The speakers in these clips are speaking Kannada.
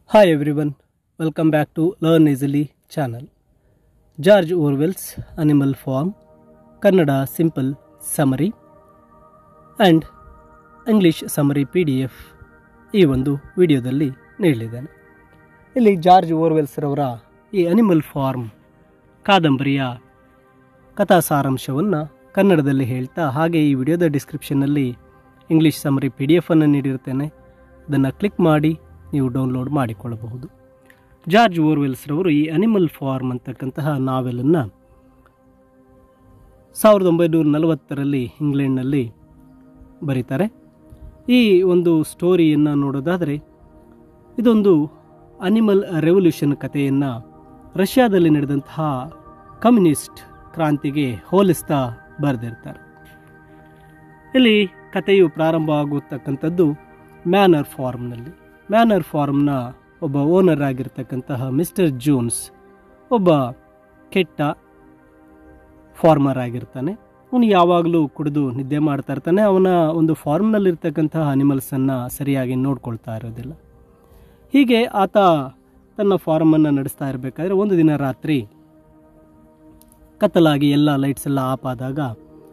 Hi everyone, welcome back to Learn Easily channel. George Orwell's Animal Farm Kannada simple summary and English summary P D F ಈ ಒಂದು ವಿಡಿಯೋದಲ್ಲಿ ನೀಡಲಿದ್ದೇನೆ ಇಲ್ಲಿ ಜಾರ್ಜ್ ಓರ್ವೆಲ್ಸ್ರವರ ಈ ಅನಿಮಲ್ ಫಾರ್ಮ್ ಕಾದಂಬರಿಯ ಕಥಾ ಸಾರಾಂಶವನ್ನು ಕನ್ನಡದಲ್ಲಿ ಹೇಳ್ತಾ ಹಾಗೆ ಈ ವಿಡಿಯೋದ ಡಿಸ್ಕ್ರಿಪ್ಷನ್ನಲ್ಲಿ ಇಂಗ್ಲಿಷ್ ಸಮರಿ ಪಿ ಡಿ ಎಫನ್ನು ನೀಡಿರುತ್ತೇನೆ ಅದನ್ನು ಕ್ಲಿಕ್ ಮಾಡಿ ನೀವು ಡೌನ್ಲೋಡ್ ಮಾಡಿಕೊಳ್ಳಬಹುದು ಜಾರ್ಜ್ ಓರ್ವೆಲ್ಸ್ರವರು ಈ ಅನಿಮಲ್ ಫಾರ್ಮ್ ಅಂತಕ್ಕಂತಹ ನಾವೆಲನ್ನು ಸಾವಿರದ ಒಂಬೈನೂರ ನಲವತ್ತರಲ್ಲಿ ಇಂಗ್ಲೆಂಡ್ನಲ್ಲಿ ಬರೀತಾರೆ ಈ ಒಂದು ಸ್ಟೋರಿಯನ್ನು ನೋಡೋದಾದರೆ ಇದೊಂದು ಅನಿಮಲ್ ರೆವಲ್ಯೂಷನ್ ಕಥೆಯನ್ನು ರಷ್ಯಾದಲ್ಲಿ ನಡೆದಂತಹ ಕಮ್ಯುನಿಸ್ಟ್ ಕ್ರಾಂತಿಗೆ ಹೋಲಿಸ್ತಾ ಬರೆದಿರ್ತಾರೆ ಇಲ್ಲಿ ಕಥೆಯು ಪ್ರಾರಂಭ ಆಗುತ್ತಕ್ಕಂಥದ್ದು ಮ್ಯಾನರ್ ಫಾರ್ಮ್ನಲ್ಲಿ ಮ್ಯಾನರ್ ಫಾರ್ಮ್ನ ಒಬ್ಬ ಓನರ್ ಆಗಿರ್ತಕ್ಕಂತಹ ಮಿಸ್ಟರ್ ಜೋನ್ಸ್ ಒಬ್ಬ ಕೆಟ್ಟ ಫಾರ್ಮರ್ ಆಗಿರ್ತಾನೆ ಅವನು ಯಾವಾಗಲೂ ಕುಡಿದು ನಿದ್ದೆ ಮಾಡ್ತಾ ಇರ್ತಾನೆ ಅವನ ಒಂದು ಫಾರ್ಮ್ನಲ್ಲಿರ್ತಕ್ಕಂತಹ ಅನಿಮಲ್ಸನ್ನು ಸರಿಯಾಗಿ ನೋಡ್ಕೊಳ್ತಾ ಇರೋದಿಲ್ಲ ಹೀಗೆ ಆತ ತನ್ನ ಫಾರ್ಮನ್ನು ನಡೆಸ್ತಾ ಇರಬೇಕಾದ್ರೆ ಒಂದು ದಿನ ರಾತ್ರಿ ಕತ್ತಲಾಗಿ ಎಲ್ಲ ಲೈಟ್ಸ್ ಎಲ್ಲ ಆಫ್ ಆದಾಗ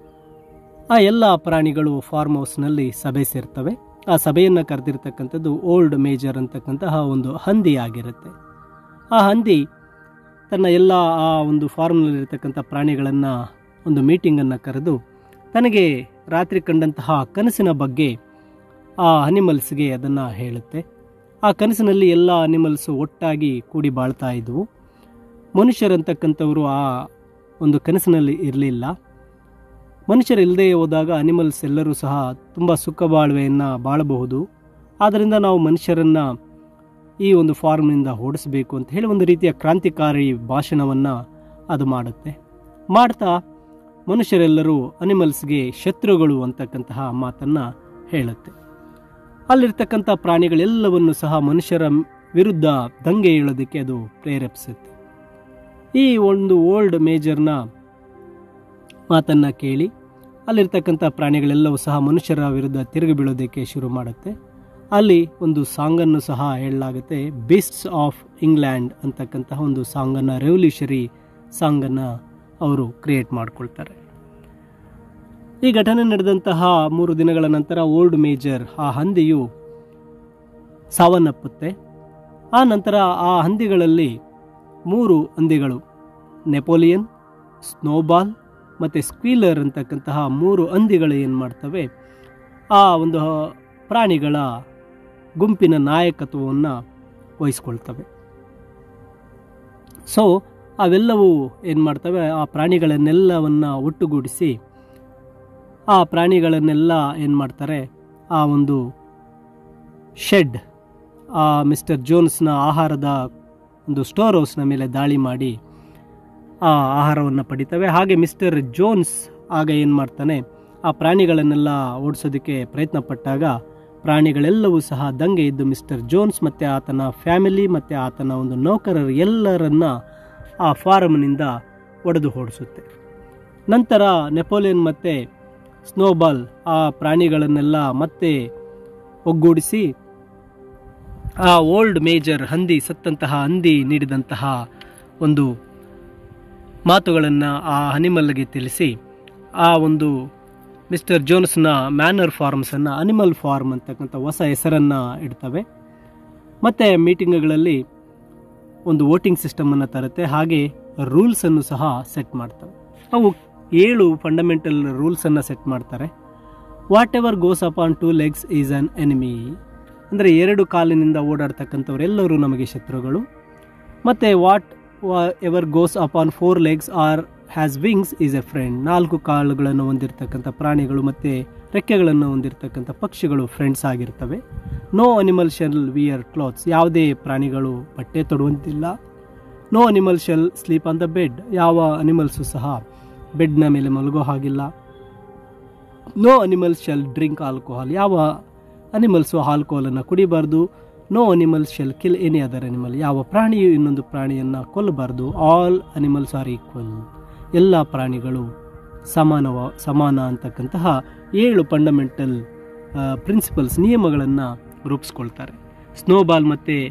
ಆ ಎಲ್ಲ ಪ್ರಾಣಿಗಳು ಫಾರ್ಮ್ ಹೌಸ್ನಲ್ಲಿ ಸಭೆ ಸೇರ್ತವೆ ಆ ಸಭೆಯನ್ನು ಕರೆದಿರ್ತಕ್ಕಂಥದ್ದು ಓಲ್ಡ್ ಮೇಜರ್ ಅಂತಕ್ಕಂತಹ ಒಂದು ಹಂದಿ ಆಗಿರುತ್ತೆ ಆ ಹಂದಿ ತನ್ನ ಎಲ್ಲ ಆ ಒಂದು ಫಾರ್ಮ್ನಲ್ಲಿರ್ತಕ್ಕಂಥ ಪ್ರಾಣಿಗಳನ್ನು ಒಂದು ಮೀಟಿಂಗನ್ನು ಕರೆದು ತನಗೆ ರಾತ್ರಿ ಕಂಡಂತಹ ಕನಸಿನ ಬಗ್ಗೆ ಆ ಅನಿಮಲ್ಸ್ಗೆ ಅದನ್ನು ಹೇಳುತ್ತೆ ಆ ಕನಸಿನಲ್ಲಿ ಎಲ್ಲ ಅನಿಮಲ್ಸು ಒಟ್ಟಾಗಿ ಕೂಡಿ ಬಾಳ್ತಾ ಇದ್ವು ಮನುಷ್ಯರಂತಕ್ಕಂಥವರು ಆ ಒಂದು ಕನಸಿನಲ್ಲಿ ಇರಲಿಲ್ಲ ಮನುಷ್ಯರು ಇಲ್ಲದೆ ಹೋದಾಗ ಅನಿಮಲ್ಸ್ ಎಲ್ಲರೂ ಸಹ ತುಂಬ ಸುಖ ಬಾಳ್ವೆಯನ್ನು ಬಾಳಬಹುದು ಆದ್ದರಿಂದ ನಾವು ಮನುಷ್ಯರನ್ನು ಈ ಒಂದು ಫಾರ್ಮ್ನಿಂದ ಓಡಿಸಬೇಕು ಅಂತ ಹೇಳಿ ಒಂದು ರೀತಿಯ ಕ್ರಾಂತಿಕಾರಿ ಭಾಷಣವನ್ನು ಅದು ಮಾಡುತ್ತೆ ಮಾಡ್ತಾ ಮನುಷ್ಯರೆಲ್ಲರೂ ಅನಿಮಲ್ಸ್ಗೆ ಶತ್ರುಗಳು ಅಂತಕ್ಕಂತಹ ಮಾತನ್ನು ಹೇಳುತ್ತೆ ಅಲ್ಲಿರ್ತಕ್ಕಂಥ ಪ್ರಾಣಿಗಳೆಲ್ಲವನ್ನು ಸಹ ಮನುಷ್ಯರ ವಿರುದ್ಧ ದಂಗೆ ಏಳೋದಕ್ಕೆ ಅದು ಪ್ರೇರೇಪಿಸುತ್ತೆ ಈ ಒಂದು ಓಲ್ಡ್ ಮೇಜರ್ನ ಮಾತನ್ನು ಕೇಳಿ ಅಲ್ಲಿರ್ತಕ್ಕಂಥ ಪ್ರಾಣಿಗಳೆಲ್ಲವೂ ಸಹ ಮನುಷ್ಯರ ವಿರುದ್ಧ ತಿರುಗಿ ಬೀಳೋದಕ್ಕೆ ಶುರು ಮಾಡುತ್ತೆ ಅಲ್ಲಿ ಒಂದು ಸಾಂಗನ್ನು ಸಹ ಹೇಳಲಾಗುತ್ತೆ ಬೀಸ್ಟ್ಸ್ ಆಫ್ ಇಂಗ್ಲೆಂಡ್ ಅಂತಕ್ಕಂತಹ ಒಂದು ಸಾಂಗನ್ನು ರೆವಲ್ಯೂಷರಿ ಸಾಂಗನ್ನು ಅವರು ಕ್ರಿಯೇಟ್ ಮಾಡ್ಕೊಳ್ತಾರೆ ಈ ಘಟನೆ ನಡೆದಂತಹ ಮೂರು ದಿನಗಳ ನಂತರ ಓಲ್ಡ್ ಮೇಜರ್ ಆ ಹಂದಿಯು ಸಾವನ್ನಪ್ಪುತ್ತೆ ಆ ನಂತರ ಆ ಹಂದಿಗಳಲ್ಲಿ ಮೂರು ಹಂದಿಗಳು ನೆಪೋಲಿಯನ್ ಸ್ನೋಬಾಲ್ ಮತ್ತು ಸ್ಕ್ವೀಲರ್ ಅಂತಕ್ಕಂತಹ ಮೂರು ಹಂದಿಗಳು ಏನು ಮಾಡ್ತವೆ ಆ ಒಂದು ಪ್ರಾಣಿಗಳ ಗುಂಪಿನ ನಾಯಕತ್ವವನ್ನು ವಹಿಸ್ಕೊಳ್ತವೆ ಸೊ ಅವೆಲ್ಲವೂ ಏನು ಮಾಡ್ತವೆ ಆ ಪ್ರಾಣಿಗಳನ್ನೆಲ್ಲವನ್ನ ಒಟ್ಟುಗೂಡಿಸಿ ಆ ಪ್ರಾಣಿಗಳನ್ನೆಲ್ಲ ಏನು ಮಾಡ್ತಾರೆ ಆ ಒಂದು ಶೆಡ್ ಆ ಮಿಸ್ಟರ್ ಜೋನ್ಸ್ನ ಆಹಾರದ ಒಂದು ಸ್ಟೋರ್ ಹೌಸ್ನ ಮೇಲೆ ದಾಳಿ ಮಾಡಿ ಆ ಆಹಾರವನ್ನು ಪಡಿತವೆ ಹಾಗೆ ಮಿಸ್ಟರ್ ಜೋನ್ಸ್ ಆಗ ಏನು ಮಾಡ್ತಾನೆ ಆ ಪ್ರಾಣಿಗಳನ್ನೆಲ್ಲ ಓಡಿಸೋದಕ್ಕೆ ಪ್ರಯತ್ನ ಪಟ್ಟಾಗ ಪ್ರಾಣಿಗಳೆಲ್ಲವೂ ಸಹ ದಂಗೆ ಇದ್ದು ಮಿಸ್ಟರ್ ಜೋನ್ಸ್ ಮತ್ತು ಆತನ ಫ್ಯಾಮಿಲಿ ಮತ್ತು ಆತನ ಒಂದು ನೌಕರರು ಎಲ್ಲರನ್ನ ಆ ಫಾರಮ್ನಿಂದ ಒಡೆದು ಓಡಿಸುತ್ತೆ ನಂತರ ನೆಪೋಲಿಯನ್ ಮತ್ತು ಸ್ನೋಬಾಲ್ ಆ ಪ್ರಾಣಿಗಳನ್ನೆಲ್ಲ ಮತ್ತೆ ಒಗ್ಗೂಡಿಸಿ ಆ ಓಲ್ಡ್ ಮೇಜರ್ ಹಂದಿ ಸತ್ತಂತಹ ಹಂದಿ ನೀಡಿದಂತಹ ಒಂದು ಮಾತುಗಳನ್ನು ಆ ಅನಿಮಲ್ಗೆ ತಿಳಿಸಿ ಆ ಒಂದು ಮಿಸ್ಟರ್ ಜೋನ್ಸ್ನ ಮ್ಯಾನರ್ ಫಾರ್ಮ್ಸನ್ನು ಅನಿಮಲ್ ಫಾರ್ಮ್ ಅಂತಕ್ಕಂಥ ಹೊಸ ಹೆಸರನ್ನು ಇಡ್ತವೆ ಮತ್ತು ಮೀಟಿಂಗ್ಗಳಲ್ಲಿ ಒಂದು ವೋಟಿಂಗ್ ಸಿಸ್ಟಮನ್ನು ತರುತ್ತೆ ಹಾಗೆ ರೂಲ್ಸನ್ನು ಸಹ ಸೆಟ್ ಮಾಡ್ತವೆ ಅವು ಏಳು ಫಂಡಮೆಂಟಲ್ ರೂಲ್ಸನ್ನು ಸೆಟ್ ಮಾಡ್ತಾರೆ whatever goes upon two legs is an enemy ಅಂದರೆ ಎರಡು ಕಾಲಿನಿಂದ ಓಡಾಡ್ತಕ್ಕಂಥವರೆಲ್ಲರೂ ನಮಗೆ ಶತ್ರುಗಳು ಮತ್ತು whatever goes upon four legs or has wings is a friend ನಾಲ್ಕು ಕಾಲುಗಳನ್ನು ಹೊಂದಿರತಕ್ಕಂಥ ಪ್ರಾಣಿಗಳು ಮತ್ತು ರೆಕ್ಕೆಗಳನ್ನು ಹೊಂದಿರತಕ್ಕಂಥ ಪಕ್ಷಿಗಳು ಫ್ರೆಂಡ್ಸ್ ಆಗಿರ್ತವೆ no animal shall wear clothes ಯಾವುದೇ ಪ್ರಾಣಿಗಳು ಬಟ್ಟೆ ತೊಡುವಂತಿಲ್ಲ no animal shall sleep on the bed ಯಾವ ಅನಿಮಲ್ಸು ಸಹ ಬೆಡ್ನ ಮೇಲೆ ಮಲಗೋ ಹಾಗಿಲ್ಲ no animal shall drink alcohol ಯಾವ ಅನಿಮಲ್ಸು ಆಲ್ಕೋಹಾಲನ್ನು ಕುಡಿಬಾರ್ದು no animal shall kill any other animal ಯಾವ ಪ್ರಾಣಿಯು ಇನ್ನೊಂದು ಪ್ರಾಣಿಯನ್ನು ಕೊಲ್ಲಬಾರ್ದು ಆಲ್ ಅನಿಮಲ್ಸ್ ಆರ್ ಈಕ್ವಲ್ ಎಲ್ಲ ಪ್ರಾಣಿಗಳು ಸಮಾನವ ಸಮಾನ ಅಂತಕ್ಕಂತಹ ಏಳು ಫಂಡಮೆಂಟಲ್ ಪ್ರಿನ್ಸಿಪಲ್ಸ್ ನಿಯಮಗಳನ್ನು ರೂಪಿಸ್ಕೊಳ್ತಾರೆ ಸ್ನೋಬಾಲ್ ಮತ್ತು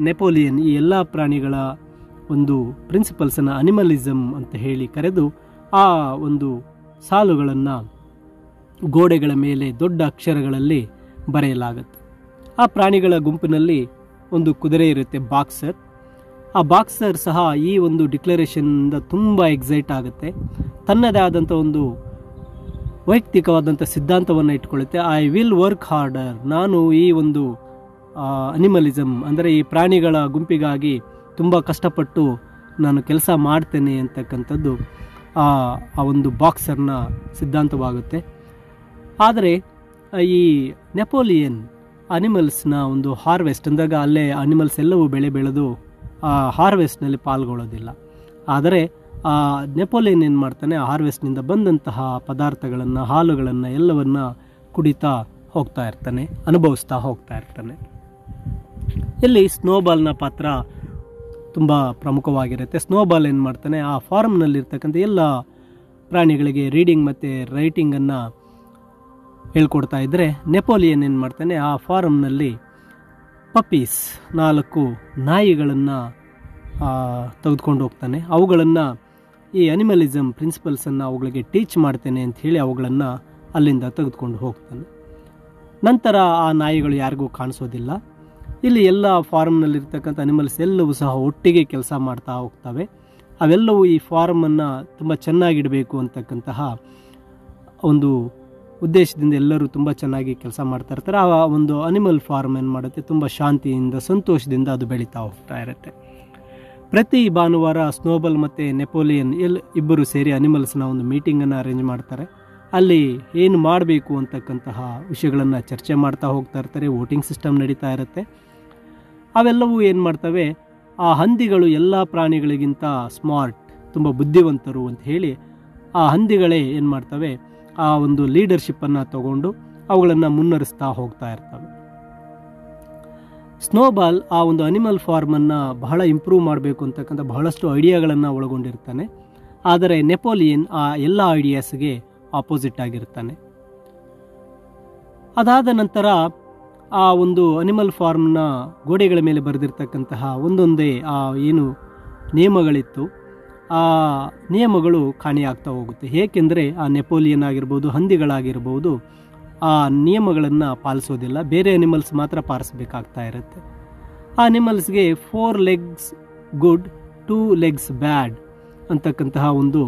ನೆಪೋಲಿಯನ್ ಈ ಎಲ್ಲ ಪ್ರಾಣಿಗಳ ಒಂದು ಪ್ರಿನ್ಸಿಪಲ್ಸನ್ನು ಅನಿಮಲಿಸಮ್ ಅಂತ ಹೇಳಿ ಕರೆದು ಆ ಒಂದು ಸಾಲುಗಳನ್ನು ಗೋಡೆಗಳ ಮೇಲೆ ದೊಡ್ಡ ಅಕ್ಷರಗಳಲ್ಲಿ ಬರೆಯಲಾಗುತ್ತೆ ಆ ಪ್ರಾಣಿಗಳ ಗುಂಪಿನಲ್ಲಿ ಒಂದು ಕುದುರೆ ಇರುತ್ತೆ ಬಾಕ್ಸರ್ ಆ ಬಾಕ್ಸರ್ ಸಹ ಈ ಒಂದು ಡಿಕ್ಲರೇಷನ್ನಿಂದ ತುಂಬ ಎಕ್ಸೈಟ್ ಆಗುತ್ತೆ ತನ್ನದೇ ಆದಂಥ ಒಂದು ವೈಯಕ್ತಿಕವಾದಂಥ ಸಿದ್ಧಾಂತವನ್ನು ಇಟ್ಕೊಳ್ಳುತ್ತೆ ಐ ವಿಲ್ ವರ್ಕ್ ಹಾರ್ಡರ್ ನಾನು ಈ ಒಂದು ಅನಿಮಲಿಸಮ್ ಅಂದರೆ ಈ ಪ್ರಾಣಿಗಳ ಗುಂಪಿಗಾಗಿ ತುಂಬ ಕಷ್ಟಪಟ್ಟು ನಾನು ಕೆಲಸ ಮಾಡ್ತೇನೆ ಅಂತಕ್ಕಂಥದ್ದು ಆ ಆ ಒಂದು ಬಾಕ್ಸರ್ನ ಸಿದ್ಧಾಂತವಾಗುತ್ತೆ ಆದರೆ ಈ ನೆಪೋಲಿಯನ್ ಅನಿಮಲ್ಸ್ನ ಒಂದು ಹಾರ್ವೆಸ್ಟ್ ಅಂದಾಗ ಅಲ್ಲೇ ಅನಿಮಲ್ಸ್ ಎಲ್ಲವೂ ಬೆಳೆ ಬೆಳೆದು ಆ ಹಾರ್ವೆಸ್ಟ್ನಲ್ಲಿ ಪಾಲ್ಗೊಳ್ಳೋದಿಲ್ಲ ಆದರೆ ಆ ನೆಪೋಲಿಯನ್ ಏನು ಮಾಡ್ತಾನೆ ಆ ಹಾರ್ವೆಸ್ಟ್ನಿಂದ ಬಂದಂತಹ ಪದಾರ್ಥಗಳನ್ನು ಹಾಲುಗಳನ್ನು ಎಲ್ಲವನ್ನ ಕುಡಿತಾ ಹೋಗ್ತಾ ಇರ್ತಾನೆ ಅನುಭವಿಸ್ತಾ ಹೋಗ್ತಾ ಇರ್ತಾನೆ ಇಲ್ಲಿ ಸ್ನೋಬಾಲ್ನ ಪಾತ್ರ ತುಂಬ ಪ್ರಮುಖವಾಗಿರುತ್ತೆ ಸ್ನೋಬಾಲ್ ಏನು ಮಾಡ್ತಾನೆ ಆ ಫಾರ್ಮ್ನಲ್ಲಿರ್ತಕ್ಕಂಥ ಎಲ್ಲ ಪ್ರಾಣಿಗಳಿಗೆ ರೀಡಿಂಗ್ ಮತ್ತು ರೈಟಿಂಗನ್ನು ಹೇಳ್ಕೊಡ್ತಾ ಇದ್ದರೆ ನೆಪೋಲಿಯನ್ ಏನು ಮಾಡ್ತಾನೆ ಆ ಫಾರಮ್ನಲ್ಲಿ ಪಪ್ಪೀಸ್ ನಾಲ್ಕು ನಾಯಿಗಳನ್ನು ತೆಗೆದುಕೊಂಡು ಹೋಗ್ತಾನೆ ಅವುಗಳನ್ನು ಈ ಅನಿಮಲಿಸಮ್ ಪ್ರಿನ್ಸಿಪಲ್ಸನ್ನು ಅವುಗಳಿಗೆ ಟೀಚ್ ಮಾಡ್ತೇನೆ ಅಂತ ಹೇಳಿ ಅವುಗಳನ್ನು ಅಲ್ಲಿಂದ ತೆಗೆದುಕೊಂಡು ಹೋಗ್ತಾನೆ ನಂತರ ಆ ನಾಯಿಗಳು ಯಾರಿಗೂ ಕಾಣಿಸೋದಿಲ್ಲ ಇಲ್ಲಿ ಎಲ್ಲ ಫಾರ್ಮ್ನಲ್ಲಿರ್ತಕ್ಕಂಥ ಅನಿಮಲ್ಸ್ ಎಲ್ಲವೂ ಸಹ ಒಟ್ಟಿಗೆ ಕೆಲಸ ಮಾಡ್ತಾ ಹೋಗ್ತವೆ ಅವೆಲ್ಲವೂ ಈ ಫಾರ್ಮನ್ನು ತುಂಬ ಚೆನ್ನಾಗಿಡಬೇಕು ಅಂತಕ್ಕಂತಹ ಒಂದು ಉದ್ದೇಶದಿಂದ ಎಲ್ಲರೂ ತುಂಬ ಚೆನ್ನಾಗಿ ಕೆಲಸ ಮಾಡ್ತಾ ಇರ್ತಾರೆ ಆ ಒಂದು ಅನಿಮಲ್ ಫಾರ್ಮ್ ಏನು ಮಾಡುತ್ತೆ ತುಂಬ ಶಾಂತಿಯಿಂದ ಸಂತೋಷದಿಂದ ಅದು ಬೆಳೀತಾ ಹೋಗ್ತಾ ಇರುತ್ತೆ ಪ್ರತಿ ಭಾನುವಾರ ಸ್ನೋಬಲ್ ಮತ್ತು ನೆಪೋಲಿಯನ್ ಎಲ್ ಇಬ್ಬರು ಸೇರಿ ಅನಿಮಲ್ಸ್ನ ಒಂದು ಮೀಟಿಂಗನ್ನು ಅರೇಂಜ್ ಮಾಡ್ತಾರೆ ಅಲ್ಲಿ ಏನು ಮಾಡಬೇಕು ಅಂತಕ್ಕಂತಹ ವಿಷಯಗಳನ್ನು ಚರ್ಚೆ ಮಾಡ್ತಾ ಹೋಗ್ತಾ ಇರ್ತಾರೆ ವೋಟಿಂಗ್ ಸಿಸ್ಟಮ್ ನಡೀತಾ ಇರುತ್ತೆ ಅವೆಲ್ಲವೂ ಏನು ಮಾಡ್ತವೆ ಆ ಹಂದಿಗಳು ಎಲ್ಲ ಪ್ರಾಣಿಗಳಿಗಿಂತ ಸ್ಮಾರ್ಟ್ ತುಂಬ ಬುದ್ಧಿವಂತರು ಅಂತ ಹೇಳಿ ಆ ಹಂದಿಗಳೇ ಏನು ಮಾಡ್ತವೆ ಆ ಒಂದು ಲೀಡರ್ಶಿಪ್ಪನ್ನು ತಗೊಂಡು ಅವುಗಳನ್ನು ಮುನ್ನಡೆಸ್ತಾ ಹೋಗ್ತಾ ಇರ್ತವೆ ಸ್ನೋಬಾಲ್ ಆ ಒಂದು ಅನಿಮಲ್ ಫಾರ್ಮನ್ನು ಬಹಳ ಇಂಪ್ರೂವ್ ಮಾಡಬೇಕು ಅಂತಕ್ಕಂಥ ಬಹಳಷ್ಟು ಐಡಿಯಾಗಳನ್ನು ಒಳಗೊಂಡಿರ್ತಾನೆ ಆದರೆ ನೆಪೋಲಿಯನ್ ಆ ಎಲ್ಲ ಐಡಿಯಾಸ್ಗೆ ಆಪೋಸಿಟ್ ಆಗಿರ್ತಾನೆ ಅದಾದ ನಂತರ ಆ ಒಂದು ಅನಿಮಲ್ ಫಾರ್ಮ್ನ ಗೋಡೆಗಳ ಮೇಲೆ ಬರೆದಿರ್ತಕ್ಕಂತಹ ಒಂದೊಂದೇ ಆ ಏನು ನಿಯಮಗಳಿತ್ತು ಆ ನಿಯಮಗಳು ಕಾಣೆಯಾಗ್ತಾ ಹೋಗುತ್ತೆ ಏಕೆಂದರೆ ಆ ನೆಪೋಲಿಯನ್ ಆಗಿರ್ಬೋದು ಹಂದಿಗಳಾಗಿರ್ಬೋದು ಆ ನಿಯಮಗಳನ್ನು ಪಾಲಿಸೋದಿಲ್ಲ ಬೇರೆ ಅನಿಮಲ್ಸ್ ಮಾತ್ರ ಪಾಲಿಸಬೇಕಾಗ್ತಾ ಇರುತ್ತೆ ಆ ಅನಿಮಲ್ಸ್ಗೆ four legs good two legs bad ಅಂತಕ್ಕಂತಹ ಒಂದು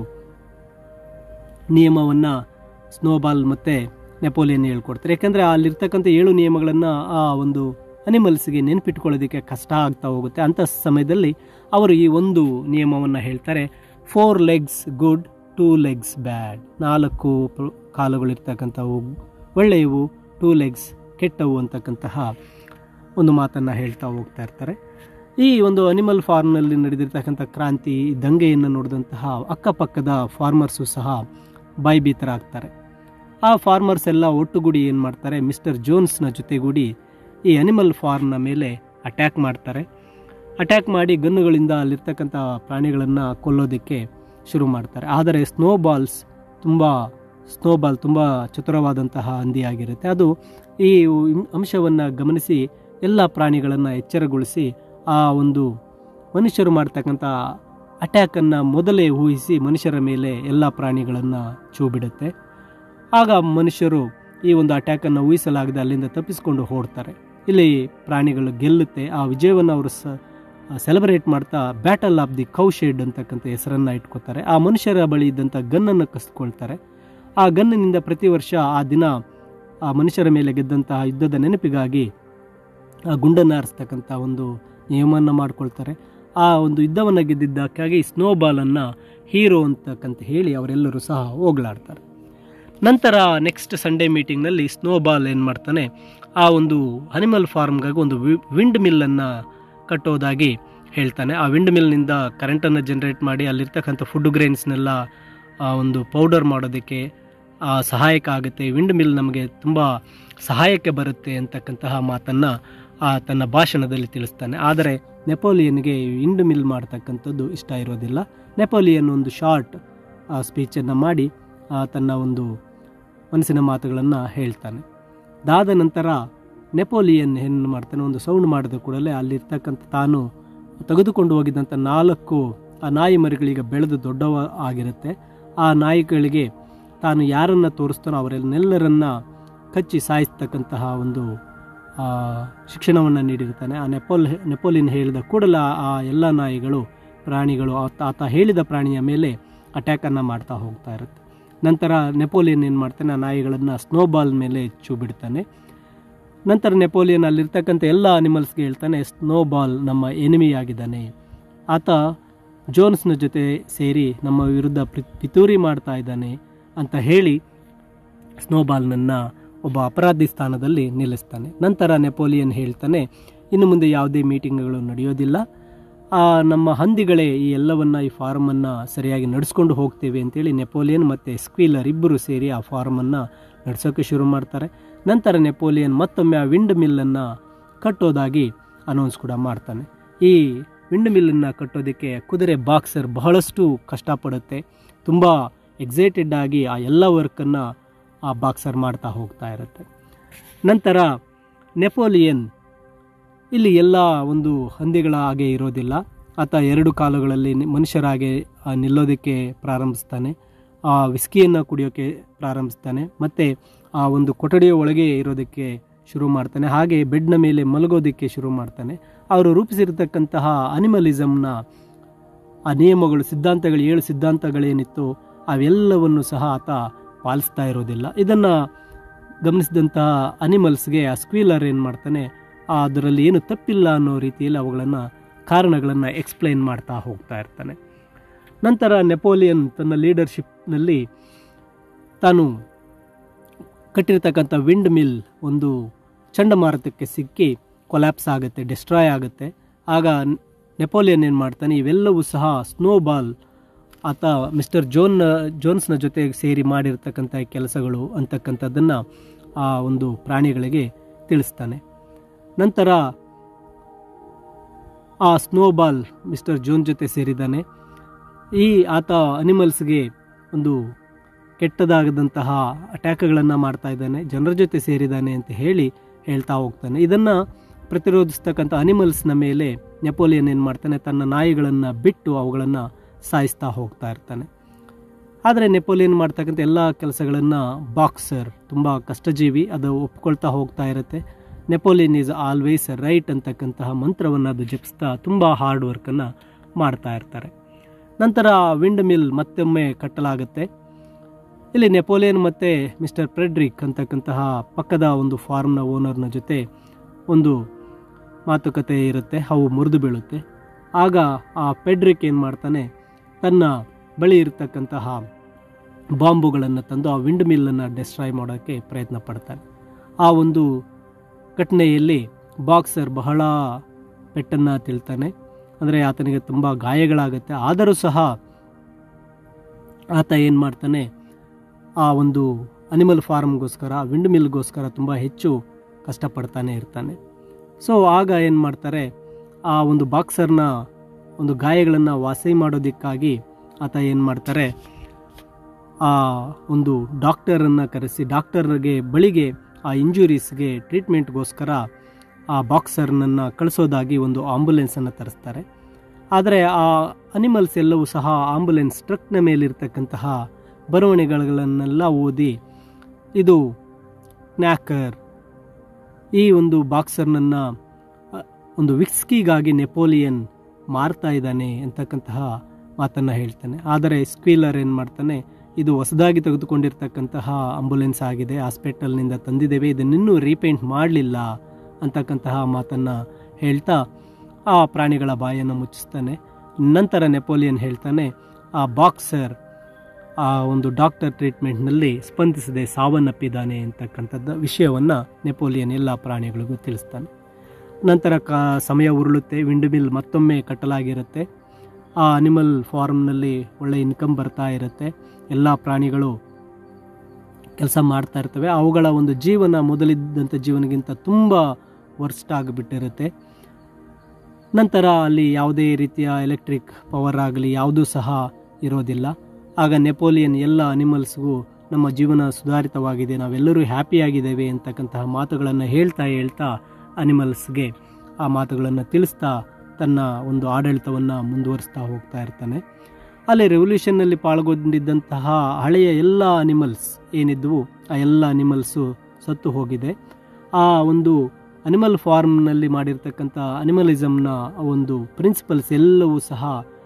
ನಿಯಮವನ್ನು ಸ್ನೋಬಾಲ್ ಮತ್ತು ನೆಪೋಲಿಯನ್ ಹೇಳ್ಕೊಡ್ತಾರೆ ಯಾಕಂದರೆ ಅಲ್ಲಿರ್ತಕ್ಕಂಥ ಏಳು ನಿಯಮಗಳನ್ನು ಆ ಒಂದು ಅನಿಮಲ್ಸ್ಗೆ ನೆನಪಿಟ್ಕೊಳ್ಳೋದಕ್ಕೆ ಕಷ್ಟ ಆಗ್ತಾ ಹೋಗುತ್ತೆ ಅಂಥ ಸಮಯದಲ್ಲಿ ಅವರು ಈ ಒಂದು ನಿಯಮವನ್ನು ಹೇಳ್ತಾರೆ four legs good two legs bad ನಾಲ್ಕು ಪ್ರ- ಕಾಲುಗಳಿರ್ತಕ್ಕಂಥವು ಒಳ್ಳೆಯವು ಟೂ ಲೆಗ್ಸ್ ಕೆಟ್ಟವು ಅಂತಕ್ಕಂತಹ ಒಂದು ಮಾತನ್ನು ಹೇಳ್ತಾ ಹೋಗ್ತಾ ಇರ್ತಾರೆ ಈ ಒಂದು ಅನಿಮಲ್ ಫಾರ್ಮ್ನಲ್ಲಿ ನಡೆದಿರ್ತಕ್ಕಂಥ ಕ್ರಾಂತಿ ಈ ದಂಗೆಯನ್ನು ನೋಡಿದಂತಹ ಅಕ್ಕಪಕ್ಕದ ಫಾರ್ಮರ್ಸು ಸಹ ಭಯಭೀತರಾಗ್ತಾರೆ ಆ ಫಾರ್ಮರ್ಸ್ ಎಲ್ಲ ಒಟ್ಟುಗೂಡಿ ಏನು ಮಾಡ್ತಾರೆ ಮಿಸ್ಟರ್ ಜೋನ್ಸ್ನ ಜೊತೆಗೂಡಿ ಈ ಅನಿಮಲ್ ಫಾರ್ಮ್ನ ಮೇಲೆ ಅಟ್ಯಾಕ್ ಮಾಡ್ತಾರೆ ಅಟ್ಯಾಕ್ ಮಾಡಿ ಗನ್ನುಗಳಿಂದ ಅಲ್ಲಿರ್ತಕ್ಕಂಥ ಪ್ರಾಣಿಗಳನ್ನು ಕೊಲ್ಲೋದಕ್ಕೆ ಶುರು ಮಾಡ್ತಾರೆ ಆದರೆ ಸ್ನೋಬಾಲ್ಸ್ ತುಂಬ ಸ್ನೋಬಾಲ್ ತುಂಬ ಚತುರವಾದಂತಹ ಹಂದಿಯಾಗಿರುತ್ತೆ ಅದು ಈ ಅಂಶವನ್ನು ಗಮನಿಸಿ ಎಲ್ಲ ಪ್ರಾಣಿಗಳನ್ನು ಎಚ್ಚರಗೊಳಿಸಿ ಆ ಒಂದು ಮನುಷ್ಯರು ಮಾಡ್ತಕ್ಕಂಥ ಅಟ್ಯಾಕನ್ನು ಮೊದಲೇ ಊಹಿಸಿ ಮನುಷ್ಯರ ಮೇಲೆ ಎಲ್ಲ ಪ್ರಾಣಿಗಳನ್ನು ಚೂ ಬಿಡುತ್ತೆ ಆಗ ಮನುಷ್ಯರು ಈ ಒಂದು ಅಟ್ಯಾಕನ್ನು ಊಹಿಸಲಾಗದೆ ಅಲ್ಲಿಂದ ತಪ್ಪಿಸಿಕೊಂಡು ಓಡ್ತಾರೆ ಇಲ್ಲಿ ಪ್ರಾಣಿಗಳು ಗೆಲ್ಲುತ್ತೆ ಆ ವಿಜಯವನ್ನು ಅವರು ಸ ಸೆಲೆಬ್ರೇಟ್ ಮಾಡ್ತಾ battle of the cowshed ಅಂತಕ್ಕಂಥ ಹೆಸರನ್ನು ಇಟ್ಕೋತಾರೆ ಆ ಮನುಷ್ಯರ ಬಳಿ ಇದ್ದಂಥ ಗನ್ನನ್ನು ಕಸ್ಕೊಳ್ತಾರೆ ಆ ಗನ್ನಿನಿಂದ ಪ್ರತಿ ವರ್ಷ ಆ ದಿನ ಆ ಮನುಷ್ಯರ ಮೇಲೆ ಗೆದ್ದಂತಹ ಯುದ್ಧದ ನೆನಪಿಗಾಗಿ ಆ ಗುಂಡನ್ನು ಹಾರಿಸ್ತಕ್ಕಂಥ ಒಂದು ನಿಯಮವನ್ನು ಮಾಡ್ಕೊಳ್ತಾರೆ ಆ ಒಂದು ಯುದ್ಧವನ್ನು ಗೆದ್ದಿದ್ದಕ್ಕಾಗಿ ಸ್ನೋಬಾಲನ್ನು ಹೀರೋ ಅಂತಕ್ಕಂತ ಹೇಳಿ ಅವರೆಲ್ಲರೂ ಸಹ ಹೋಗ್ಲಾಡ್ತಾರೆ ನಂತರ ನೆಕ್ಸ್ಟ್ ಸಂಡೇ ಮೀಟಿಂಗ್ನಲ್ಲಿ ಸ್ನೋಬಾಲ್ ಏನು ಮಾಡ್ತಾನೆ ಆ ಒಂದು ಅನಿಮಲ್ ಫಾರ್ಮ್ಗಾಗಿ ಒಂದು ವಿಂಡ್ ಮಿಲ್ಲನ್ನು ಕಟ್ಟೋದಾಗಿ ಹೇಳ್ತಾನೆ ಆ ವಿಂಡ್ ಮಿಲ್ನಿಂದ ಕರೆಂಟನ್ನು ಜನ್ರೇಟ್ ಮಾಡಿ ಅಲ್ಲಿರ್ತಕ್ಕಂಥ ಫುಡ್ ಗ್ರೈನ್ಸ್ನೆಲ್ಲ ಆ ಒಂದು ಪೌಡರ್ ಮಾಡೋದಕ್ಕೆ ಆ, ಸಹಾಯಕ ಆಗುತ್ತೆ ವಿಂಡ್ ಮಿಲ್ ನಮಗೆ ತುಂಬ ಸಹಾಯಕ್ಕೆ ಬರುತ್ತೆ ಅಂತಕ್ಕಂತಹ ಮಾತನ್ನು ಆ ತನ್ನ ಭಾಷಣದಲ್ಲಿ ತಿಳಿಸ್ತಾನೆ ಆದರೆ ನೆಪೋಲಿಯನ್ಗೆ ವಿಂಡ್ ಮಿಲ್ ಮಾಡ್ತಕ್ಕಂಥದ್ದು ಇಷ್ಟ ಇರೋದಿಲ್ಲ ನೆಪೋಲಿಯನ್ ಒಂದು ಶಾರ್ಟ್ ಸ್ಪೀಚನ್ನು ಮಾಡಿ ಆ, ತನ್ನ ಒಂದು ಮನಸ್ಸಿನ ಮಾತುಗಳನ್ನು ಹೇಳ್ತಾನೆ ಅದಾದ ನಂತರ ನೆಪೋಲಿಯನ್ ಏನು ಮಾಡ್ತಾನೆ ಒಂದು ಸೌಂಡ್ ಮಾಡಿದ ಕೂಡಲೇ ಅಲ್ಲಿರ್ತಕ್ಕಂಥ ತಾನು ತೆಗೆದುಕೊಂಡು ಹೋಗಿದ್ದಂಥ ನಾಲ್ಕು ಆ ನಾಯಿ ಮರಿಗಳಿಗೆ ಬೆಳೆದು ದೊಡ್ಡವ ಆಗಿರುತ್ತೆ ಆ ನಾಯಿಗಳಿಗೆ ತಾನು ಯಾರನ್ನು ತೋರಿಸ್ತಾನೋ ಅವರೆಲ್ಲರನ್ನ ಕಚ್ಚಿ ಸಾಯಿಸ್ತಕ್ಕಂತಹ ಒಂದು ಆ, ಶಿಕ್ಷಣವನ್ನು ನೀಡಿರ್ತಾನೆ ಆ ನೆಪೋಲ್ ನೆಪೋಲಿಯನ್ ಹೇಳಿದ ಕೂಡಲೇ ಆ- ಆ ಎಲ್ಲ ನಾಯಿಗಳು ಪ್ರಾಣಿಗಳು ಆತ ಆತ ಹೇಳಿದ ಪ್ರಾಣಿಯ ಮೇಲೆ ಅಟ್ಯಾಕನ್ನು ಮಾಡ್ತಾ ಹೋಗ್ತಾ ಇರುತ್ತೆ ನಂತರ ನೆಪೋಲಿಯನ್ ಏನು ಮಾಡ್ತಾನೆ ಆ ನಾಯಿಗಳನ್ನು ಸ್ನೋಬಾಲ್ ಮೇಲೆ ಹೆಚ್ಚು ಬಿಡ್ತಾನೆ ನಂತರ ನೆಪೋಲಿಯನ್ ಅಲ್ಲಿರ್ತಕ್ಕಂಥ ಎಲ್ಲ ಅನಿಮಲ್ಸ್ಗೆ ಹೇಳ್ತಾನೆ ಸ್ನೋಬಾಲ್ ನಮ್ಮ ಎನಿಮಿ ಆಗಿದ್ದಾನೆ ಆತ ಜೋನ್ಸ್ನ ಜೊತೆ ಸೇರಿ ನಮ್ಮ ವಿರುದ್ಧ ಪ್ರಿ- ಪಿತೂರಿ ಮಾಡ್ತಾ ಇದ್ದಾನೆ ಅಂತ ಹೇಳಿ ಸ್ನೋಬಾಲ್ನನ್ನು ಒಬ್ಬ ಅಪರಾಧಿ ಸ್ಥಾನದಲ್ಲಿ ನಿಲ್ಲಿಸ್ತಾನೆ ನಂತರ ನೆಪೋಲಿಯನ್ ಹೇಳ್ತಾನೆ ಇನ್ನು ಮುಂದೆ ಯಾವುದೇ ಮೀಟಿಂಗ್ಗಳು ನಡೆಯೋದಿಲ್ಲ ಆ, ನಮ್ಮ ಹಂದಿಗಳೇ ಈ ಎಲ್ಲವನ್ನ ಈ ಫಾರ್ಮನ್ನು ಸರಿಯಾಗಿ ನಡೆಸ್ಕೊಂಡು ಹೋಗ್ತೇವೆ ಅಂತೇಳಿ ನೆಪೋಲಿಯನ್ ಮತ್ತು ಸ್ಕ್ವೀಲರ್ ಇಬ್ಬರು ಸೇರಿ ಆ ಫಾರ್ಮನ್ನು ನಡೆಸೋಕ್ಕೆ ಶುರು ಮಾಡ್ತಾರೆ ನಂತರ ನೆಪೋಲಿಯನ್ ಮತ್ತೊಮ್ಮೆ ಆ ವಿಂಡ್ ಮಿಲ್ಲನ್ನು ಕಟ್ಟೋದಾಗಿ ಅನೌನ್ಸ್ ಕೂಡ ಮಾಡ್ತಾನೆ ಈ ವಿಂಡ್ ಮಿಲ್ಲನ್ನು ಕಟ್ಟೋದಕ್ಕೆ ಕುದುರೆ ಬಾಕ್ಸರ್ ಬಹಳಷ್ಟು ಕಷ್ಟಪಡುತ್ತೆ ತುಂಬ ಎಕ್ಸೈಟೆಡ್ ಆಗಿ ಆ ಎಲ್ಲ ವರ್ಕನ್ನು ಆ ಬಾಕ್ಸರ್ ಮಾಡ್ತಾ ಹೋಗ್ತಾ ಇರುತ್ತೆ ನಂತರ ನೆಪೋಲಿಯನ್ ಇಲ್ಲಿ ಎಲ್ಲ ಒಂದು ಹಂದಿಗಳ ಹಾಗೆ ಇರೋದಿಲ್ಲ ಆತ ಎರಡು ಕಾಲುಗಳಲ್ಲಿ ನಿ- ಮನುಷ್ಯರಾಗೆ ಆ, ನಿಲ್ಲೋದಕ್ಕೆ ಪ್ರಾರಂಭಿಸ್ತಾನೆ ಆ ವಿಸ್ಕಿಯನ್ನು ಕುಡಿಯೋಕ್ಕೆ ಪ್ರಾರಂಭಿಸ್ತಾನೆ ಮತ್ತು ಆ ಒಂದು ಕೊಠಡಿಯ ಒಳಗೆ ಇರೋದಕ್ಕೆ ಶುರು ಮಾಡ್ತಾನೆ ಹಾಗೆ ಬೆಡ್ನ ಮೇಲೆ ಮಲಗೋದಕ್ಕೆ ಶುರು ಮಾಡ್ತಾನೆ ಅವರು ರೂಪಿಸಿರ್ತಕ್ಕಂತಹ ಅನಿಮಲಿಸಮ್ನ ಆ ನಿಯಮಗಳು ಸಿದ್ಧಾಂತಗಳು ಏಳು ಸಿದ್ಧಾಂತಗಳೇನಿತ್ತು ಅವೆಲ್ಲವನ್ನು ಸಹ ಆತ ಪಾಲಿಸ್ತಾ ಇರೋದಿಲ್ಲ ಇದನ್ನು ಗಮನಿಸಿದಂತಹ ಅನಿಮಲ್ಸ್ಗೆ ಆ ಸ್ಕ್ವೀಲರ್ ಏನು ಮಾಡ್ತಾನೆ ಆ ಅದರಲ್ಲಿ ಏನು ತಪ್ಪಿಲ್ಲ ಅನ್ನೋ ರೀತಿಯಲ್ಲಿ ಅವುಗಳನ್ನು ಕಾರಣಗಳನ್ನು ಎಕ್ಸ್ಪ್ಲೈನ್ ಮಾಡ್ತಾ ಹೋಗ್ತಾ ಇರ್ತಾನೆ ನಂತರ ನೆಪೋಲಿಯನ್ ತನ್ನ ಲೀಡರ್ಶಿಪ್ನಲ್ಲಿ ತಾನು ಕಟ್ಟಿರ್ತಕ್ಕಂಥ ವಿಂಡ್ ಮಿಲ್ ಒಂದು ಚಂಡಮಾರುತಕ್ಕೆ ಸಿಕ್ಕಿ ಕೊಲ್ಯಾಪ್ಸ್ ಆಗುತ್ತೆ ಡಿಸ್ಟ್ರಾಯ್ ಆಗುತ್ತೆ ಆಗ ನೆಪೋಲಿಯನ್ ಏನು ಮಾಡ್ತಾನೆ ಇವೆಲ್ಲವೂ ಸಹ ಸ್ನೋಬಾಲ್ ಆತ ಮಿಸ್ಟರ್ ಜೋನ್ ಜೋನ್ಸ್ನ ಜೊತೆ ಸೇರಿ ಮಾಡಿರ್ತಕ್ಕಂಥ ಕೆಲಸಗಳು ಅಂತಕ್ಕಂಥದ್ದನ್ನು ಆ ಒಂದು ಪ್ರಾಣಿಗಳಿಗೆ ತಿಳಿಸ್ತಾನೆ ನಂತರ ಆ ಸ್ನೋಬಾಲ್ ಮಿಸ್ಟರ್ ಜೋನ್ ಜೊತೆ ಸೇರಿದ್ದಾನೆ ಈ ಆತ ಅನಿಮಲ್ಸ್ಗೆ ಒಂದು ಕೆಟ್ಟದಾಗದಂತಹ ಅಟ್ಯಾಕ್ಗಳನ್ನು ಮಾಡ್ತಾ ಇದ್ದಾನೆ ಜನರ ಜೊತೆ ಸೇರಿದ್ದಾನೆ ಅಂತ ಹೇಳಿ ಹೇಳ್ತಾ ಹೋಗ್ತಾನೆ ಇದನ್ನು ಪ್ರತಿರೋಧಿಸ್ತಕ್ಕಂಥ ಅನಿಮಲ್ಸ್ನ ಮೇಲೆ ನೆಪೋಲಿಯನ್ ಏನು ಮಾಡ್ತಾನೆ ತನ್ನ ನಾಯಿಗಳನ್ನು ಬಿಟ್ಟು ಅವುಗಳನ್ನು ಸಾಯಿಸ್ತಾ ಹೋಗ್ತಾ ಇರ್ತಾನೆ ಆದರೆ ನೆಪೋಲಿಯನ್ ಮಾಡ್ತಕ್ಕಂಥ ಎಲ್ಲ ಕೆಲಸಗಳನ್ನು ಬಾಕ್ಸರ್ ತುಂಬ ಕಷ್ಟಜೀವಿ ಅದು ಒಪ್ಕೊಳ್ತಾ ಹೋಗ್ತಾ ಇರುತ್ತೆ ನೆಪೋಲಿಯನ್ ಈಸ್ ಆಲ್ವೇಸ್ ರೈಟ್ ಅಂತಕ್ಕಂತಹ ಮಂತ್ರವನ್ನು ಅದು ಜಪಿಸ್ತಾ ತುಂಬ ಹಾರ್ಡ್ ವರ್ಕನ್ನು ಮಾಡ್ತಾ ಇರ್ತಾರೆ ನಂತರ ವಿಂಡ್ ಮಿಲ್ ಮತ್ತೊಮ್ಮೆ ಕಟ್ಟಲಾಗುತ್ತೆ ಇಲ್ಲಿ ನೆಪೋಲಿಯನ್ ಮತ್ತು ಮಿಸ್ಟರ್ ಫ್ರೆಡ್ರಿಕ್ ಅಂತಕ್ಕಂತಹ ಪಕ್ಕದ ಒಂದು ಫಾರ್ಮ್ನ ಓನರ್ನ ಜೊತೆ ಒಂದು ಮಾತುಕತೆ ಇರುತ್ತೆ ಅವು ಮುರಿದು ಬೀಳುತ್ತೆ ಆಗ ಆ ಫೆಡ್ರಿಕ್ ಏನು ಮಾಡ್ತಾನೆ ತನ್ನ ಬಳಿ ಇರತಕ್ಕಂತಹ ಬಾಂಬುಗಳನ್ನು ತಂದು ಆ ವಿಂಡ್ ಮಿಲ್ಲನ್ನು ಡೆಸ್ಟ್ರಾಯ್ ಮಾಡೋಕ್ಕೆ ಪ್ರಯತ್ನ ಪಡ್ತಾನೆ ಆ ಒಂದು ಘಟನೆಯಲ್ಲಿ ಬಾಕ್ಸರ್ ಬಹಳ ಪೆಟ್ಟನ್ನು ತಿಳ್ತಾನೆ ಅಂದರೆ ಆತನಿಗೆ ತುಂಬ ಗಾಯಗಳಾಗುತ್ತೆ ಆದರೂ ಸಹ ಆತ ಏನು ಮಾಡ್ತಾನೆ ಆ ಒಂದು ಅನಿಮಲ್ ಫಾರ್ಮ್ಗೋಸ್ಕರ ವಿಂಡ್ ಮಿಲ್ಗೋಸ್ಕರ ತುಂಬ ಹೆಚ್ಚು ಕಷ್ಟಪಡ್ತಾನೆ ಇರ್ತಾನೆ ಸೊ ಆಗ ಏನು ಮಾಡ್ತಾರೆ ಆ ಒಂದು ಬಾಕ್ಸರ್ನ ಒಂದು ಗಾಯಗಳನ್ನು ವಾಸಿ ಮಾಡೋದಕ್ಕಾಗಿ ಆತ ಏನು ಮಾಡ್ತಾರೆ ಆ ಒಂದು ಡಾಕ್ಟರನ್ನು ಕರೆಸಿ ಡಾಕ್ಟರ್ಗೆ ಬಳಿಗೆ ಆ ಇಂಜುರೀಸ್ಗೆ ಟ್ರೀಟ್ಮೆಂಟ್ಗೋಸ್ಕರ ಆ ಬಾಕ್ಸರ್ನನ್ನು ಕಳಿಸೋದಾಗಿ ಒಂದು ಆಂಬುಲೆನ್ಸನ್ನು ತರಿಸ್ತಾರೆ ಆದರೆ ಆ ಅನಿಮಲ್ಸ್ ಎಲ್ಲವೂ ಸಹ ಆಂಬುಲೆನ್ಸ್ ಟ್ರಕ್ನ ಮೇಲಿರ್ತಕ್ಕಂತಹ ಬರವಣಿಗೆಗಳನ್ನೆಲ್ಲ ಓದಿ ಇದು ನ್ಯಾಕರ್ ಈ ಒಂದು ಬಾಕ್ಸರ್ನನ್ನು ಅ, ಒಂದು ವಿಕ್ಸ್ಕಿಗಾಗಿ ನೆಪೋಲಿಯನ್ ಮಾರ್ತಾ ಇದ್ದಾನೆ ಅಂತಕ್ಕಂತಹ ಮಾತನ್ನು ಹೇಳ್ತಾನೆ ಆದರೆ ಸ್ಕ್ವೀಲರ್ ಏನು ಮಾಡ್ತಾನೆ ಇದು ಹೊಸದಾಗಿ ತೆಗೆದುಕೊಂಡಿರ್ತಕ್ಕಂತಹ ಆಂಬುಲೆನ್ಸ್ ಆಗಿದೆ ಹಾಸ್ಪಿಟಲ್ನಿಂದ ತಂದಿದ್ದೇವೆ ಇದನ್ನಿನ್ನೂ ರೀಪೇಂಟ್ ಮಾಡಲಿಲ್ಲ ಅಂತಕ್ಕಂತಹ ಮಾತನ್ನು ಹೇಳ್ತಾ ಆ ಪ್ರಾಣಿಗಳ ಬಾಯನ್ನು ಮುಚ್ಚಿಸ್ತಾನೆ ನಂತರ ನೆಪೋಲಿಯನ್ ಹೇಳ್ತಾನೆ ಆ ಬಾಕ್ಸರ್ ಆ ಒಂದು ಡಾಕ್ಟರ್ ಟ್ರೀಟ್ಮೆಂಟ್ನಲ್ಲಿ ಸ್ಪಂದಿಸದೆ ಸಾವನ್ನಪ್ಪಿದ್ದಾನೆ ಅಂತಕ್ಕಂಥದ್ದು ವಿಷಯವನ್ನು ನೆಪೋಲಿಯನ್ ಎಲ್ಲ ಪ್ರಾಣಿಗಳಿಗೂ ತಿಳಿಸ್ತಾನೆ ನಂತರ ಕ ಸಮಯ ಉರುಳುತ್ತೆ ವಿಂಡ್ ಮಿಲ್ ಮತ್ತೊಮ್ಮೆ ಕಟ್ಟಲಾಗಿರುತ್ತೆ ಆ ಅನಿಮಲ್ ಫಾರ್ಮ್ನಲ್ಲಿ ಒಳ್ಳೆ ಇನ್ಕಮ್ ಬರ್ತಾ ಇರುತ್ತೆ ಎಲ್ಲ ಪ್ರಾಣಿಗಳು ಕೆಲಸ ಮಾಡ್ತಾ ಇರ್ತವೆ ಅವುಗಳ ಒಂದು ಜೀವನ ಮೊದಲಿದ್ದಂಥ ಜೀವನಗಿಂತ ತುಂಬ ವರ್ಸ್ಟ್ ಆಗಿಬಿಟ್ಟಿರುತ್ತೆ ನಂತರ ಅಲ್ಲಿ ಯಾವುದೇ ರೀತಿಯ ಎಲೆಕ್ಟ್ರಿಕ್ ಪವರ್ ಆಗಲಿ ಯಾವುದೂ ಸಹ ಇರೋದಿಲ್ಲ ಆಗ ನೆಪೋಲಿಯನ್ ಎಲ್ಲ ಅನಿಮಲ್ಸ್ಗೂ ನಮ್ಮ ಜೀವನ ಸುಧಾರಿತವಾಗಿದೆ ನಾವೆಲ್ಲರೂ ಹ್ಯಾಪಿಯಾಗಿದ್ದೇವೆ ಅಂತಕ್ಕಂತಹ ಮಾತುಗಳನ್ನು ಹೇಳ್ತಾ ಹೇಳ್ತಾ ಅನಿಮಲ್ಸ್ಗೆ ಆ ಮಾತುಗಳನ್ನು ತಿಳಿಸ್ತಾ ತನ್ನ ಒಂದು ಆಡಳಿತವನ್ನು ಮುಂದುವರಿಸ್ತಾ ಹೋಗ್ತಾ ಇರ್ತಾನೆ ಅಲ್ಲಿ ರೆವಲ್ಯೂಷನ್ನಲ್ಲಿ ಪಾಲ್ಗೊಂಡಿದ್ದಂತಹ ಹಳೆಯ ಎಲ್ಲ ಅನಿಮಲ್ಸ್ ಏನಿದ್ವು ಆ ಎಲ್ಲ ಅನಿಮಲ್ಸು ಸತ್ತು ಹೋಗಿದೆ ಆ ಒಂದು ಅನಿಮಲ್ ಫಾರ್ಮ್ನಲ್ಲಿ ಮಾಡಿರ್ತಕ್ಕಂಥ ಅನಿಮಲಿಸಮ್ನ ಒಂದು ಪ್ರಿನ್ಸಿಪಲ್ಸ್ ಎಲ್ಲವೂ ಸಹ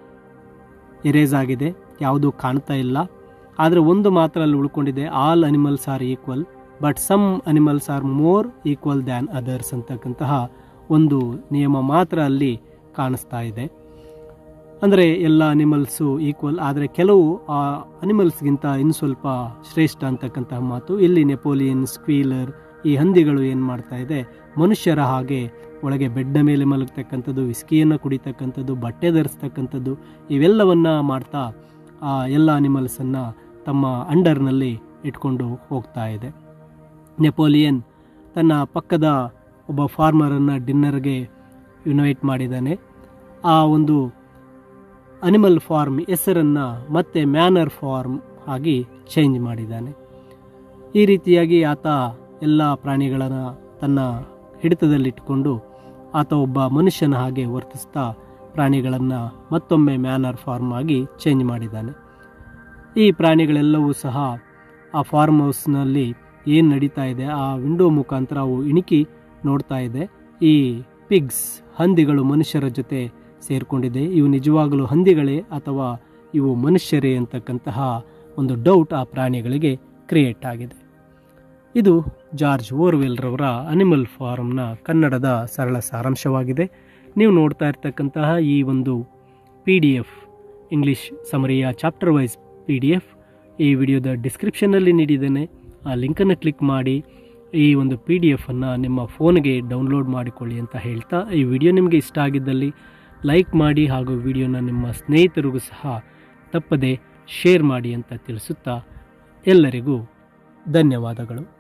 ಎರೇಸ್ ಆಗಿದೆ ಯಾವುದೂ ಕಾಣ್ತಾ ಇಲ್ಲ ಆದರೆ ಒಂದು ಮಾತ್ರ ಅಲ್ಲಿ ಉಳ್ಕೊಂಡಿದೆ all animals are equal but some animals are more equal than others ಅಂತಕ್ಕಂತಹ ಒಂದು ನಿಯಮ ಮಾತ್ರ ಅಲ್ಲಿ ಕಾಣಿಸ್ತಾ ಇದೆ ಅಂದರೆ ಎಲ್ಲ ಅನಿಮಲ್ಸು ಈಕ್ವಲ್ ಆದರೆ ಕೆಲವು ಆ ಅನಿಮಲ್ಸ್ಗಿಂತ ಇನ್ನು ಸ್ವಲ್ಪ ಶ್ರೇಷ್ಠ ಅಂತಕ್ಕಂತಹ ಮಾತು ಇಲ್ಲಿ ನೆಪೋಲಿಯನ್ ಸ್ಕ್ವೀಲರ್ ಈ ಹಂದಿಗಳು ಏನು ಮಾಡ್ತಾ ಇದೆ ಮನುಷ್ಯರ ಹಾಗೆ ಒಳಗೆ ಬೆಡ್ಡ ಮೇಲೆ ಮಲಗ್ತಕ್ಕಂಥದ್ದು ವಿಸ್ಕಿಯನ್ನು ಕುಡಿತಕ್ಕಂಥದ್ದು ಬಟ್ಟೆ ಧರಿಸ್ತಕ್ಕಂಥದ್ದು ಇವೆಲ್ಲವನ್ನ ಮಾಡ್ತಾ ಆ ಎಲ್ಲ ಅನಿಮಲ್ಸನ್ನು ತಮ್ಮ ಅಂಡರ್ನಲ್ಲಿ ಇಟ್ಕೊಂಡು ಹೋಗ್ತಾ ಇದೆ ನೆಪೋಲಿಯನ್ ತನ್ನ ಪಕ್ಕದ ಒಬ್ಬ ಫಾರ್ಮರನ್ನು ಡಿನ್ನರ್ಗೆ ಇನ್ವೈಟ್ ಮಾಡಿದ್ದಾನೆ ಆ ಒಂದು ಅನಿಮಲ್ ಫಾರ್ಮ್ ಹೆಸರನ್ನು ಮತ್ತೆ ಮ್ಯಾನರ್ ಫಾರ್ಮ್ ಆಗಿ ಚೇಂಜ್ ಮಾಡಿದ್ದಾನೆ ಈ ರೀತಿಯಾಗಿ ಆತ ಎಲ್ಲ ಪ್ರಾಣಿಗಳನ್ನು ತನ್ನ ಹಿಡಿತದಲ್ಲಿಟ್ಟುಕೊಂಡು ಆತ ಒಬ್ಬ ಮನುಷ್ಯನ ಹಾಗೆ ವರ್ತಿಸ್ತಾ ಪ್ರಾಣಿಗಳನ್ನು ಮತ್ತೊಮ್ಮೆ ಮ್ಯಾನರ್ ಫಾರ್ಮ್ ಆಗಿ ಚೇಂಜ್ ಮಾಡಿದ್ದಾನೆ ಈ ಪ್ರಾಣಿಗಳೆಲ್ಲವೂ ಸಹ ಆ ಫಾರ್ಮ್ ಹೌಸ್ನಲ್ಲಿ ಏನು ನಡೀತಾ ಇದೆ ಆ ವಿಂಡೋ ಮುಖಾಂತರ ಅವು ಇಣಿಕಿ ನೋಡ್ತಾ ಇದೆ ಈ ಪಿಗ್ಸ್ ಹಂದಿಗಳು ಮನುಷ್ಯರ ಜೊತೆ ಸೇರಿಕೊಂಡಿದೆ ಇವು ನಿಜವಾಗಲೂ ಹಂದಿಗಳೇ ಅಥವಾ ಇವು ಮನುಷ್ಯರೇ ಅಂತಕ್ಕಂತಹ ಒಂದು ಡೌಟ್ ಆ ಪ್ರಾಣಿಗಳಿಗೆ ಕ್ರಿಯೇಟ್ ಆಗಿದೆ ಇದು ಜಾರ್ಜ್ ಓರ್ವೆಲ್ರವರ ಅನಿಮಲ್ ಫಾರ್ಮ್ನ ಕನ್ನಡದ ಸರಳ ಸಾರಾಂಶವಾಗಿದೆ ನೀವು ನೋಡ್ತಾ ಇರ್ತಕ್ಕಂತಹ ಈ ಒಂದು ಪಿ ಡಿ ಎಫ್ ಇಂಗ್ಲಿಷ್ ಸಮರಿಯ chapter wise P D F ಈ ವಿಡಿಯೋದ ಡಿಸ್ಕ್ರಿಪ್ಷನ್ನಲ್ಲಿ ನೀಡಿದ್ದೇನೆ ಆ ಲಿಂಕನ್ನು ಕ್ಲಿಕ್ ಮಾಡಿ ಈ ಒಂದು ಪಿ ಡಿ ಎಫನ್ನು ನಿಮ್ಮ ಫೋನ್ಗೆ ಡೌನ್ಲೋಡ್ ಮಾಡಿಕೊಳ್ಳಿ ಅಂತ ಹೇಳ್ತಾ ಈ ವಿಡಿಯೋ ನಿಮಗೆ ಇಷ್ಟ ಆಗಿದ್ದಲ್ಲಿ ಲೈಕ್ ಮಾಡಿ ಹಾಗೂ ವಿಡಿಯೋನ ನಿಮ್ಮ ಸ್ನೇಹಿತರಿಗೂ ಸಹ ತಪ್ಪದೆ ಶೇರ್ ಮಾಡಿ ಅಂತ ತಿಳಿಸುತ್ತಾ ಎಲ್ಲರಿಗೂ ಧನ್ಯವಾದಗಳು